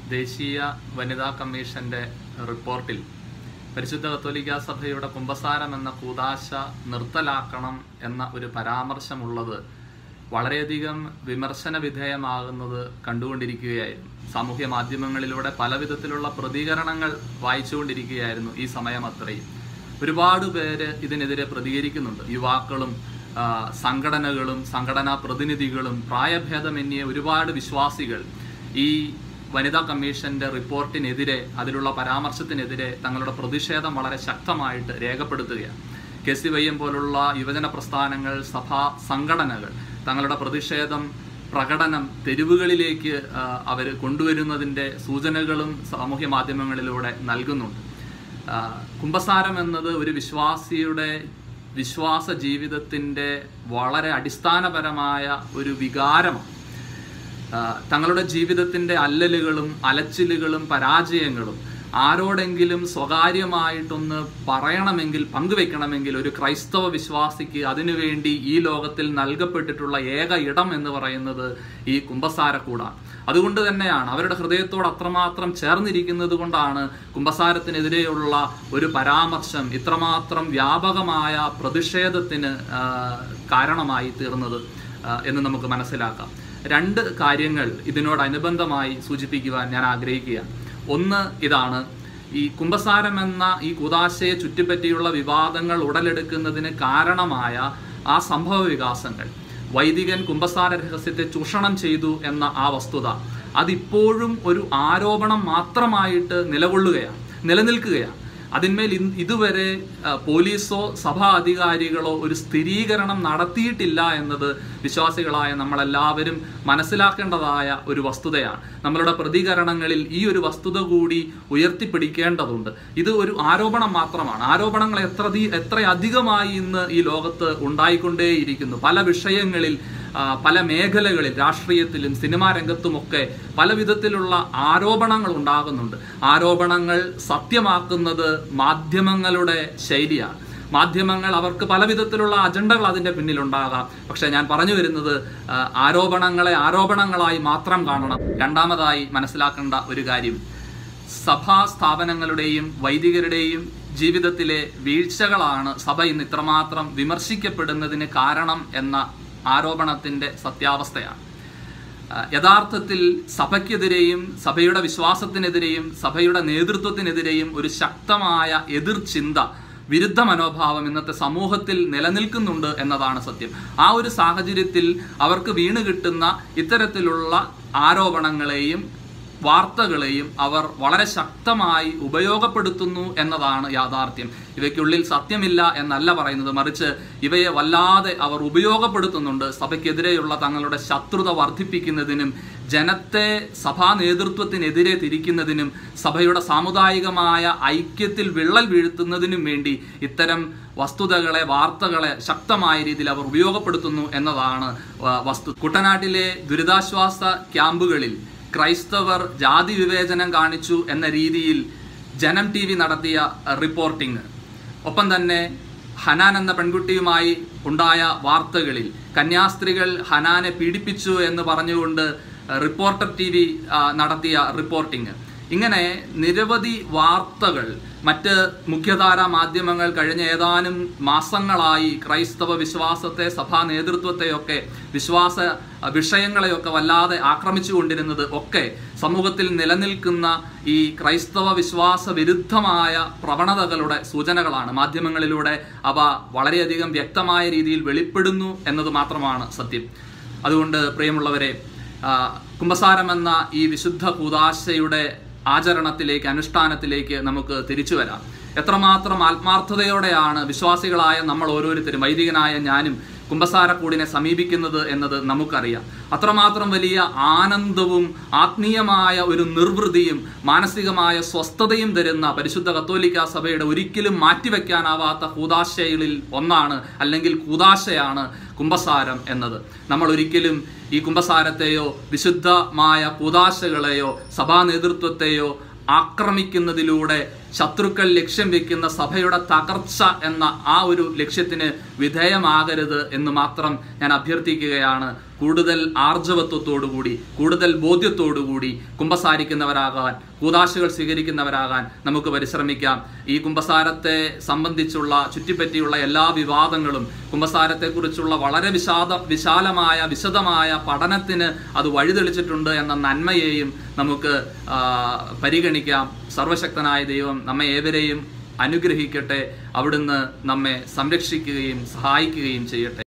ദേശീയ വനിതാ കമ്മീഷന്റെ റിപ്പോർട്ടിൽ പരിശുദ്ധ കത്തോലിക്ക സഭയുടെ കുംഭസാരം എന്ന കൂതാശ നിർത്തലാക്കണം എന്ന ഒരു പരാമർശമുള്ളത് വളരെയധികം വിമർശന വിധേയമാകുന്നത് കണ്ടുകൊണ്ടിരിക്കുകയായിരുന്നു സാമൂഹ്യ മാധ്യമങ്ങളിലൂടെ പല വിധത്തിലുള്ള പ്രതികരണങ്ങൾ വായിച്ചുകൊണ്ടിരിക്കുകയായിരുന്നു ഈ സമയം അത്രയും ഒരുപാട് പേര് ഇതിനെതിരെ പ്രതികരിക്കുന്നുണ്ട് യുവാക്കളും ആ, സംഘടനകളും സംഘടനാ പ്രതിനിധികളും പ്രായഭേദമന്യേ ഒരുപാട് വിശ്വാസികൾ ഈ വനിതാ കമ്മീഷന്റെ റിപ്പോർട്ടിനെതിരെ അതിലുള്ള പരാമർശത്തിനെതിരെ തങ്ങളുടെ പ്രതിഷേധം വളരെ ശക്തമായിട്ട് രേഖപ്പെടുത്തുകയാണ് കെ സി വൈ എം പോലുള്ള യുവജന പ്രസ്ഥാനങ്ങൾ സഭാ സംഘടനകൾ തങ്ങളുടെ പ്രതിഷേധം പ്രകടനം തെരുവുകളിലേക്ക് അവർ കൊണ്ടുവരുന്നതിൻ്റെ സൂചനകളും സാമൂഹ്യ മാധ്യമങ്ങളിലൂടെ നൽകുന്നുണ്ട് ആ, കുംഭസാരം എന്നത് ഒരു വിശ്വാസിയുടെ വിശ്വാസ ജീവിതത്തിൻ്റെ വളരെ അടിസ്ഥാനപരമായ ഒരു വികാരമാണ് ആ, തങ്ങളുടെ ജീവിതത്തിന്റെ അല്ലലുകളും അലച്ചിലുകളും പരാജയങ്ങളും ആരോടെങ്കിലും സ്വകാര്യമായിട്ടൊന്ന് പറയണമെങ്കിൽ പങ്കുവെക്കണമെങ്കിൽ ഒരു ക്രൈസ്തവ വിശ്വാസിക്ക് അതിനുവേണ്ടി ഈ ലോകത്തിൽ നൽകപ്പെട്ടിട്ടുള്ള ഏക ഇടം എന്ന് പറയുന്നത് ഈ കുംഭസാരക്കൂടാണ് അതുകൊണ്ട് തന്നെയാണ് അവരുടെ ഹൃദയത്തോട് അത്രമാത്രം ചേർന്നിരിക്കുന്നത് കൊണ്ടാണ് കുംഭസാരത്തിനെതിരെയുള്ള ഒരു പരാമർശം ഇത്രമാത്രം വ്യാപകമായ പ്രതിഷേധത്തിന് ആ, കാരണമായി തീർന്നത് ആ, എന്ന് നമുക്ക് മനസ്സിലാക്കാം രണ്ട് കാര്യങ്ങൾ ഇതിനോടനുബന്ധമായി സൂചിപ്പിക്കുവാൻ ഞാൻ ആഗ്രഹിക്കുകയാണ് ഒന്ന് ഇതാണ് ഈ കുംഭസാരം എന്ന ഈ കുതാശയെ ചുറ്റിപ്പറ്റിയുള്ള വിവാദങ്ങൾ ഉടലെടുക്കുന്നതിന് കാരണമായ ആ സംഭവ വികാസങ്ങൾ വൈദികൻ കുംഭസാര രഹസ്യത്തെ ചൂഷണം ചെയ്തു എന്ന ആ വസ്തുത അതിപ്പോഴും ഒരു ആരോപണം മാത്രമായിട്ട് നിലകൊള്ളുകയാണ് നിലനിൽക്കുകയാണ് അതിന്മേൽ ഇൻ- ഇതുവരെ ആ, പോലീസോ സഭാ അധികാരികളോ ഒരു സ്ഥിരീകരണം നടത്തിയിട്ടില്ല എന്നത് വിശ്വാസികളായ നമ്മളെല്ലാവരും മനസ്സിലാക്കേണ്ടതായ ഒരു വസ്തുതയാണ് നമ്മളുടെ പ്രതികരണങ്ങളിൽ ഈ ഒരു വസ്തുത കൂടി ഉയർത്തിപ്പിടിക്കേണ്ടതുണ്ട് ഇത് ഒരു ആരോപണം മാത്രമാണ് ആരോപണങ്ങൾ എത്ര അധി- എത്രയധികമായി ഇന്ന് ഈ ലോകത്ത് ഉണ്ടായിക്കൊണ്ടേയിരിക്കുന്നു പല വിഷയങ്ങളിൽ ആ, പല മേഖലകളിൽ രാഷ്ട്രീയത്തിലും സിനിമാ രംഗത്തുമൊക്കെ പല വിധത്തിലുള്ള ആരോപണങ്ങൾ ഉണ്ടാകുന്നുണ്ട് ആരോപണങ്ങൾ സത്യമാക്കുന്നത് മാധ്യമങ്ങളുടെ ശൈലിയാണ് മാധ്യമങ്ങൾ അവർക്ക് പല വിധത്തിലുള്ള അജണ്ടകൾ അതിൻ്റെ പിന്നിലുണ്ടാകാം പക്ഷെ ഞാൻ പറഞ്ഞു വരുന്നത് ആ, ആരോപണങ്ങളെ ആരോപണങ്ങളായി മാത്രം കാണണം രണ്ടാമതായി മനസ്സിലാക്കേണ്ട ഒരു കാര്യം സഭാ സ്ഥാപനങ്ങളുടെയും വൈദികരുടെയും ജീവിതത്തിലെ വീഴ്ചകളാണ് സഭ ഇന്ന് ഇത്രമാത്രം വിമർശിക്കപ്പെടുന്നതിന് കാരണം എന്ന ആരോപണത്തിന്റെ സത്യാവസ്ഥയാണ് ആ, യഥാർത്ഥത്തിൽ സഭയ്ക്കെതിരെയും സഭയുടെ വിശ്വാസത്തിനെതിരെയും സഭയുടെ നേതൃത്വത്തിനെതിരെയും ഒരു ശക്തമായ എതിർചിന്ത വിരുദ്ധ മനോഭാവം ഇന്നത്തെ സമൂഹത്തിൽ നിലനിൽക്കുന്നുണ്ട് എന്നതാണ് സത്യം ആ ഒരു സാഹചര്യത്തിൽ അവർക്ക് വീണ് കിട്ടുന്ന ഇത്തരത്തിലുള്ള ആരോപണങ്ങളെയും വാർത്തകളെയും അവർ വളരെ ശക്തമായി ഉപയോഗപ്പെടുത്തുന്നു എന്നതാണ് യാഥാർത്ഥ്യം ഇവയ്ക്കുള്ളിൽ സത്യമില്ല എന്നല്ല പറയുന്നത് മറിച്ച് ഇവയെ വല്ലാതെ അവർ ഉപയോഗപ്പെടുത്തുന്നുണ്ട് സഭയ്ക്കെതിരെയുള്ള തങ്ങളുടെ ശത്രുത വർദ്ധിപ്പിക്കുന്നതിനും ജനത്തെ സഭാ നേതൃത്വത്തിനെതിരെ തിരിക്കുന്നതിനും സഭയുടെ സാമുദായികമായ ഐക്യത്തിൽ വിള്ളൽ വീഴ്ത്തുന്നതിനും വേണ്ടി ഇത്തരം വസ്തുതകളെ വാർത്തകളെ ശക്തമായ രീതിയിൽ അവർ ഉപയോഗപ്പെടുത്തുന്നു എന്നതാണ് വ- വസ്തു കുട്ടനാട്ടിലെ ദുരിതാശ്വാസ ക്യാമ്പുകളിൽ ക്രൈസ്തവർ ജാതി വിവേചനം കാണിച്ചു എന്ന രീതിയിൽ ജനം ടി വി നടത്തിയ റിപ്പോർട്ടിംഗ് ഒപ്പം തന്നെ ഹനാൻ എന്ന പെൺകുട്ടിയുമായി ഉണ്ടായ വാർത്തകളിൽ കന്യാസ്ത്രീകൾ ഹനാനെ പീഡിപ്പിച്ചു എന്ന് പറഞ്ഞുകൊണ്ട് റിപ്പോർട്ടർ ടി വി നടത്തിയ റിപ്പോർട്ടിംഗ് ഇങ്ങനെ നിരവധി വാർത്തകൾ മറ്റ് മുഖ്യധാരാ മാധ്യമങ്ങൾ കഴിഞ്ഞ ഏതാനും മാസങ്ങളായി ക്രൈസ്തവ വിശ്വാസത്തെ സഭാ നേതൃത്വത്തെയൊക്കെ വിശ്വാസ അഹ്, വിഷയങ്ങളെയൊക്കെ വല്ലാതെ ആക്രമിച്ചു കൊണ്ടിരുന്നത് ഒക്കെ സമൂഹത്തിൽ നിലനിൽക്കുന്ന ഈ ക്രൈസ്തവ വിശ്വാസ വിരുദ്ധമായ പ്രവണതകളുടെ സൂചനകളാണ് മാധ്യമങ്ങളിലൂടെ അവ വളരെയധികം വ്യക്തമായ രീതിയിൽ വെളിപ്പെടുന്നു എന്നത് മാത്രമാണ് സത്യം അതുകൊണ്ട് പ്രിയമുള്ളവരെ ആ, കുംഭസാരം എന്ന ഈ വിശുദ്ധ കൂതാശയുടെ ആചരണത്തിലേക്ക് അനുഷ്ഠാനത്തിലേക്ക് നമുക്ക് തിരിച്ചു വരാം എത്രമാത്രം ആത്മാർത്ഥതയോടെയാണ് വിശ്വാസികളായ നമ്മൾ ഓരോരുത്തരും വൈദികനായ ഞാനും കുംഭസാരക്കൂടിനെ സമീപിക്കുന്നത് എന്നത് നമുക്കറിയാം അത്രമാത്രം വലിയ ആനന്ദവും ആത്മീയമായ ഒരു നിർവൃതിയും മാനസികമായ സ്വസ്ഥതയും തരുന്ന പരിശുദ്ധ കത്തോലിക്ക സഭയുടെ ഒരിക്കലും മാറ്റിവെക്കാനാവാത്ത കൂതാശകളിൽ ഒന്നാണ് അല്ലെങ്കിൽ കൂതാശയാണ് കുംഭസാരം എന്നത് നമ്മൾ ഒരിക്കലും ഈ കുംഭസാരത്തെയോ വിശുദ്ധമായ കൂതാശകളെയോ സഭാ നേതൃത്വത്തെയോ ആക്രമിക്കുന്നതിലൂടെ ശത്രുക്കൾ ലക്ഷ്യം വെക്കുന്ന സഭയുടെ തകർച്ച എന്ന ആ ഒരു ലക്ഷ്യത്തിന് വിധേയമാകരുത് എന്ന് മാത്രം ഞാൻ അഭ്യർത്ഥിക്കുകയാണ് കൂടുതൽ ആർജവത്വത്തോടുകൂടി കൂടുതൽ ബോധ്യത്തോടുകൂടി കുമ്പസാരിക്കുന്നവരാകാൻ കൂതാശകൾ സ്വീകരിക്കുന്നവരാകാൻ നമുക്ക് പരിശ്രമിക്കാം ഈ കുമ്പസാരത്തെ സംബന്ധിച്ചുള്ള ചുറ്റിപ്പറ്റിയുള്ള എല്ലാ വിവാദങ്ങളും കുമ്പസാരത്തെക്കുറിച്ചുള്ള വളരെ വിശാദ വിശാലമായ വിശദമായ പഠനത്തിന് അത് വഴിതെളിച്ചിട്ടുണ്ട് എന്ന നന്മയെയും നമുക്ക് ആ, പരിഗണിക്കാം സർവശക്തനായ ദൈവം നമ്മെ ഏവരെയും അനുഗ്രഹിക്കട്ടെ അവിടുന്ന് നമ്മെ സംരക്ഷിക്കുകയും സഹായിക്കുകയും ചെയ്യട്ടെ